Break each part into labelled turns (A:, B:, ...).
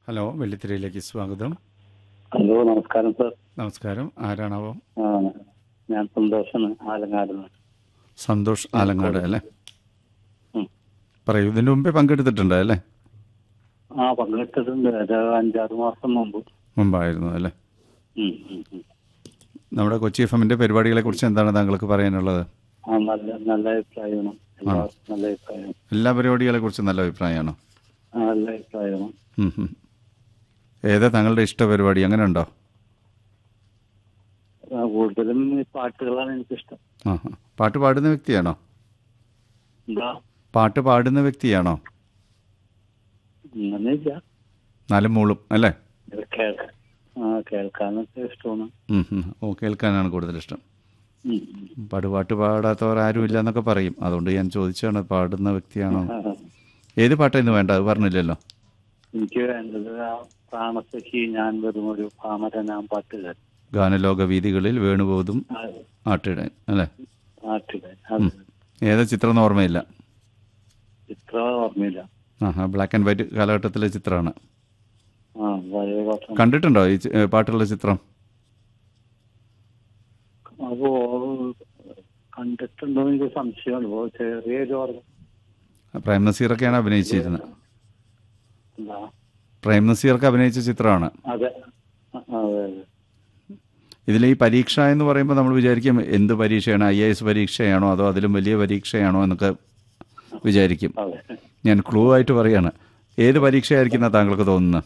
A: Hello വെള്ളിത്തിരയിലേക്ക് സ്വാഗതം
B: hello നമസ്കാരം sir
A: നമസ്കാരം ആരാണാവോ
B: ആ, ഞാൻ സന്തോഷാണ് ആലങ്ങാട്
A: സന്തോഷ് ആലങ്ങാട് അല്ലേ
B: ഉം.
A: പറയൂ ഇതിന് മുമ്പേ പങ്കെടുത്തിട്ടുണ്ട് അല്ലേ
B: ആ പങ്കെടുത്തിട്ടുണ്ട് ഒരു അഞ്ചാറ് മാസം മുമ്പ്
A: മുമ്പായിരുന്നു അല്ലേ
B: ഉം, ഉം, ഉം.
A: നമ്മുടെ കൊച്ചി എഫ് എമ്മിൻ്റെ പരിപാടികളെ കുറിച്ച് എന്താണ് താങ്കൾക്ക് പറയാനുള്ളത്
B: ആ നല്ല നല്ല അഭിപ്രായമാണ് എല്ലാവർക്കും നല്ല അഭിപ്രായം
A: എല്ലാ പരിപാടികളെ കുറിച്ചും നല്ല അഭിപ്രായമാണോ
B: ആ, നല്ല അഭിപ്രായമാണ്
A: ഉം, ഉം. ഏതാ താങ്കളുടെ ഇഷ്ട പരിപാടി അങ്ങനെ ഉണ്ടോ
B: ആ, കൂടുതലും ഈ പാട്ടുകളാണ് എനിക്കിഷ്ടം
A: ആ ആ. പാട്ട് പാടുന്ന വ്യക്തിയാണോ
B: എന്താ
A: പാട്ട് പാടുന്ന വ്യക്തിയാണോ
B: അങ്ങനെയില്ല
A: നാലും മൂളും അല്ലേ
B: ഇത് കേൾക്ക ആ കേൾക്കാനൊക്കെ ഇഷ്ടമാണ്
A: ഉം, ഉം. ഓ കേൾക്കാനാണ് കൂടുതൽ ഇഷ്ടം
B: ഉം, ഉം.
A: പാട്ട് പാട്ട് പാടാത്തവർ ആരും ഇല്ല എന്നൊക്കെ പറയും അതുകൊണ്ട് ഞാൻ ചോദിച്ചാണ് പാടുന്ന വ്യക്തിയാണോ
B: ആ,
A: ഏത് പാട്ടായിരുന്നു വേണ്ട അത് പറഞ്ഞില്ലല്ലോ
B: എനിക്ക് വേണ്ടത് ആ പ്രാണസഖി ഞാൻ വെറും ഒരു പാമരനാം പാട്ടുകാരൻ
A: ഗാനലോക വീതികളിൽ വേണുപോതും
B: ആ,
A: ആട്ടിടാൻ അല്ലേ
B: പാട്ടുകാരൻ അത്
A: ഏതാ ചിത്രം എന്ന് ഓർമ്മയില്ല
B: ഇത്ര ഓർമ്മയില്ല
A: ആ ബ്ലാക്ക് ആൻഡ് വൈറ്റ് കാലഘട്ടത്തിലെ ചിത്രമാണ്
B: ആ പഴയ പാട്ട്
A: കണ്ടിട്ടുണ്ടോ ഈ ചി- ഏ, പാട്ടുള്ള ചിത്രം
B: അപ്പോ കണ്ടിട്ടുണ്ടോ എനിക്ക് സംശയമാണ് ഇപ്പോ ചെറിയൊരു ഓർമ്മ
A: പ്രേം നസീറൊക്കെയാണ് അഭിനയിച്ചിരുന്നത്
B: എന്താ
A: പ്രേം നസീർക്ക് അഭിനയിച്ച ചിത്രമാണ്
B: അതെ ആ, അതെ അതെ
A: ഇതിൽ ഈ പരീക്ഷ എന്ന് പറയുമ്പോൾ നമ്മൾ വിചാരിക്കും എന്ത് പരീക്ഷയാണ് ഐ എ എസ് പരീക്ഷയാണോ അതോ അതിലും വലിയ പരീക്ഷയാണോ എന്നൊക്കെ വിചാരിക്കും
B: അതെ
A: ഞാൻ ക്ലൂ ആയിട്ട് പറയാണ് ഏത് പരീക്ഷയായിരിക്കും എന്നാ താങ്കൾക്ക് തോന്നുന്നത്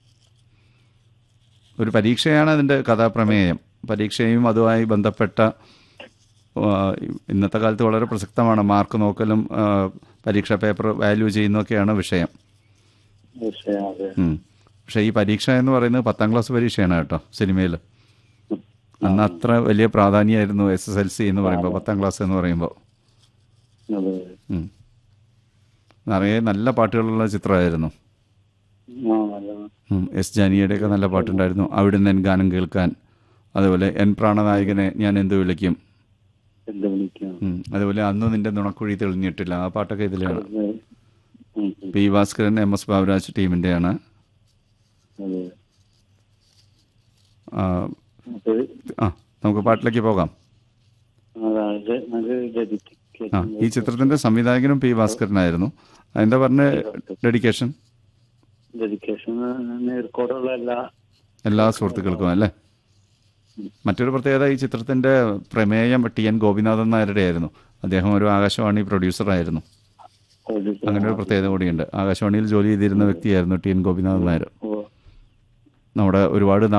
A: ഒരു പരീക്ഷയാണ് അതിൻ്റെ കഥാപ്രമേയം പരീക്ഷയും അതുമായി ബന്ധപ്പെട്ട ആ, ഇന്നത്തെ കാലത്ത് വളരെ പ്രസക്തമാണ് മാർക്ക് നോക്കലും ആ, പരീക്ഷാ പേപ്പർ വാല്യൂ ചെയ്യുന്നതൊക്കെയാണ് വിഷയം
B: വിഷയം അതെ
A: ഉം. പക്ഷേ ഈ പരീക്ഷ എന്ന് പറയുന്നത് പത്താം ക്ലാസ് പരീക്ഷയാണ് കേട്ടോ സിനിമയിൽ അന്ന് അത്ര വലിയ പ്രാധാന്യമായിരുന്നു എസ് എസ് എൽ സി എന്ന് പറയുമ്പോൾ പത്താം ക്ലാസ് എന്ന് പറയുമ്പോൾ
B: അതെ
A: ഉം. നിറയെ നല്ല പാട്ടുകളുള്ള ചിത്രമായിരുന്നു
B: ആ നല്ല
A: ഉം. എസ് ജാനിയുടെയൊക്കെ നല്ല പാട്ടുണ്ടായിരുന്നു അവിടുന്ന് എൻ ഗാനം കേൾക്കാൻ അതുപോലെ എൻ പ്രാണനായകനെ ഞാൻ എന്ത് വിളിക്കും
B: എന്ത് വിളിക്കാം
A: ഉം. അതുപോലെ അന്ന് നിന്റെ നുണക്കുഴി തെളിഞ്ഞിട്ടില്ല ആ പാട്ടൊക്കെ ഇതിലാണ്
B: ഉം, ഉം,
A: P Bhaskaran M S Baburaj ടീമിൻ്റെയാണ്
B: അതെ
A: ആ,
B: അപ്പൊ
A: ആ നമുക്ക് പാട്ടിലേക്ക് പോകാം
B: അതായത് നല്ല
A: ആ
B: ഡെഡിക്കേഷൻ
A: ഈ ചിത്രത്തിൻ്റെ സംവിധായകനും പി ഭാസ്കരനായിരുന്നു എന്താ പറഞ്ഞ ഡെഡിക്കേഷൻ
B: ഡെഡിക്കേഷൻ നേർക്കോടുള്ള എല്ലാ
A: എല്ലാ സുഹൃത്തുക്കൾക്കും അല്ലേ മറ്റൊരു പ്രത്യേകത ഈ ചിത്രത്തിൻ്റെ പ്രമേയം ടി എൻ ഗോപിനാഥൻ നായരുടെ ആയിരുന്നു അദ്ദേഹം ഒരു ആകാശവാണി പ്രൊഡ്യൂസറായിരുന്നു അങ്ങനെ ഒരു പ്രത്യേകത കൂടിയുണ്ട് ആകാശവാണിയിൽ ജോലി ചെയ്തിരുന്ന വ്യക്തിയായിരുന്നു ടി എൻ ഗോപിനാഥൻ നായർ
B: ഓ
A: നമ്മുടെ ഒരുപാട്